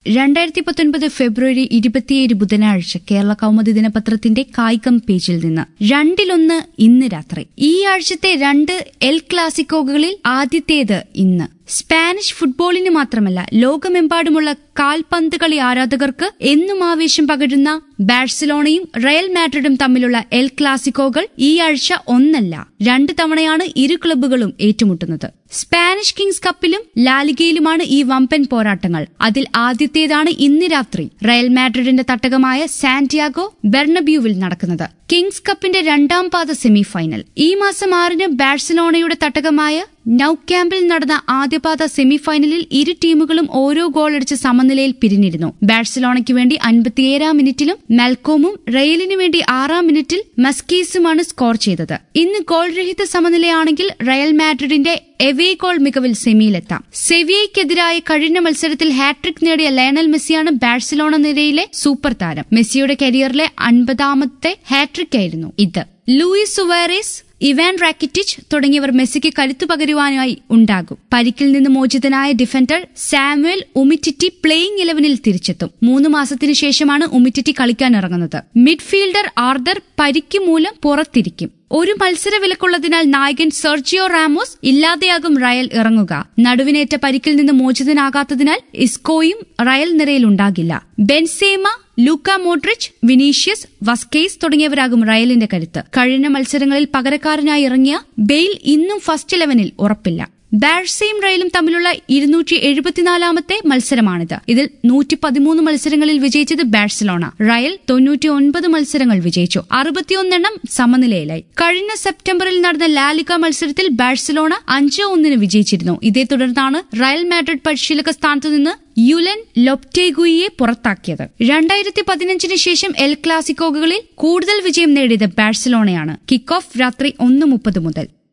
രണ്ടായിരത്തി പത്തൊൻപത് ഫെബ്രുവരി ഇരുപത്തിയേഴ് ബുധനാഴ്ച കേരള കൗമുദി ദിനപത്രത്തിന്റെ കായികം പേജിൽ നിന്ന് രണ്ടിലൊന്ന് ഇന്ന് രാത്രി ഈ ആഴ്ചത്തെ രണ്ട് എൽ ക്ലാസിക്കോകളിൽ ആദ്യത്തേത് ഇന്ന് സ്പാനിഷ് ഫുട്ബോളിന് മാത്രമല്ല ലോകമെമ്പാടുമുള്ള കാൽപന്ത് കളി ആരാധകർക്ക് എന്നും ആവേശം പകരുന്ന ബാഴ്സലോണയും റയൽ മാഡ്രിഡും തമ്മിലുള്ള എൽ ക്ലാസിക്കോകൾ ഈ ആഴ്ച ഒന്നല്ല രണ്ട് തവണയാണ് ഇരു ക്ലബ്ബുകളും ഏറ്റുമുട്ടുന്നത് സ്പാനിഷ് കിങ്സ് കപ്പിലും ലാലിഗയിലുമാണ് ഈ വമ്പൻ പോരാട്ടങ്ങൾ അതിൽ ആദ്യത്തേതാണ് ഇന്ന് രാത്രി റയൽ മാഡ്രിഡിന്റെ തട്ടകമായ സാന്റിയാഗോ ബെർണബ്യൂവിൽ നടക്കുന്നത് കിങ്സ് കപ്പിന്റെ രണ്ടാം പാദ സെമി ഫൈനൽ ഈ മാസം ആറിന് ബാഴ്സലോണയുടെ തട്ടകമായ നൌ ക്യാമ്പിൽ നടന്ന ആദ്യപാദ സെമിഫൈനലിൽ ഇരു ടീമുകളും ഓരോ ഗോളടിച്ച് സമനിലയിൽ പിരിഞ്ഞിരുന്നു ബാഴ്സലോണയ്ക്ക് വേണ്ടി അൻപത്തിയേഴാം മിനിറ്റിലും മെൽക്കോമും റയലിനു വേണ്ടി ആറാം മിനിറ്റിൽ മസ്കീസുമാണ് സ്കോർ ചെയ്തത് ഇന്ന് ഗോൾ രഹിത സമനിലയാണെങ്കിൽ റയൽ മാഡ്രിഡിന്റെ എവേ ഗോൾ മികവിൽ സെമിയിലെത്താം സെവിയയ്ക്കെതിരായ കഴിഞ്ഞ മത്സരത്തിൽ ഹാട്രിക് നേടിയ ലയണൽ മെസ്സിയാണ് ബാഴ്സലോണ നിരയിലെ സൂപ്പർ താരം മെസ്സിയുടെ കരിയറിലെ അൻപതാമത്തെ ഹാട്രിക് ആയിരുന്നു ഇത് ലൂയിസ് സുവാരേസ് ഇവാൻ റാക്കിറ്റിച്ച് തുടങ്ങിയവർ മെസ്സിക്ക് കരുത്തു പകരുവാനായി ഉണ്ടാകും പരിക്കിൽ നിന്ന് മോചിതനായ ഡിഫൻഡർ സാമുവൽ ഉമിറ്റിറ്റി പ്ലേയിംഗ് ഇലവനിൽ തിരിച്ചെത്തും മൂന്ന് മാസത്തിനു ശേഷമാണ് ഉമിറ്റിറ്റി കളിക്കാനിറങ്ങുന്നത് മിഡ്ഫീൽഡർ ആർദർ പരിക്ക് മൂലം പുറത്തിരിക്കും ഒരു മത്സര വിലക്കുള്ളതിനാൽ നായകൻ സെർജിയോ റാമോസ് ഇല്ലാതെയാകും റയൽ ഇറങ്ങുക നടുവിനേറ്റ പരിക്കിൽ നിന്ന് മോചിതനാകാത്തതിനാൽ ഇസ്കോയും റയൽ നിരയിലുണ്ടാകില്ല Benzema Luka Modric Vinicius Vazquez തുടങ്ങിയവരാകും റയലിന്റെ കരുത്ത് കഴിഞ്ഞ മത്സരങ്ങളിൽ പകരക്കാരനായി ഇറങ്ങിയ ബെയിൽ ഇന്നും ഫസ്റ്റ് ഇലവനിൽ ഉറപ്പില്ല ബാഴ്സയും റയലും തമ്മിലുള്ള ഇരുന്നൂറ്റി എഴുപത്തിനാലാമത്തെ മത്സരമാണിത് ഇതിൽ നൂറ്റി പതിമൂന്ന് മത്സരങ്ങളിൽ വിജയിച്ചത് ബാഴ്സലോണ റയൽ തൊണ്ണൂറ്റി ഒൻപത് മത്സരങ്ങൾ വിജയിച്ചു അറുപത്തിയൊന്നെണ്ണം സമനിലയിലായി കഴിഞ്ഞ സെപ്റ്റംബറിൽ നടന്ന ലാലിക മത്സരത്തിൽ ബാഴ്സലോണ അഞ്ച് ഒന്നിന് വിജയിച്ചിരുന്നു ഇതേ തുടർന്നാണ് റയൽ മാഡ്രിഡ് പരിശീലക സ്ഥാനത്തു നിന്ന് യുലൻ ലൊപ്റ്റേഗുയിയെ പുറത്താക്കിയത് രണ്ടായിരത്തി പതിനഞ്ചിന് ശേഷം എൽ ക്ലാസിക്കോകളിൽ കൂടുതൽ വിജയം നേടിയത് ബാഴ്സലോണയാണ് കിക്ക് ഓഫ് രാത്രി ഒന്ന് മുപ്പത് മുതൽ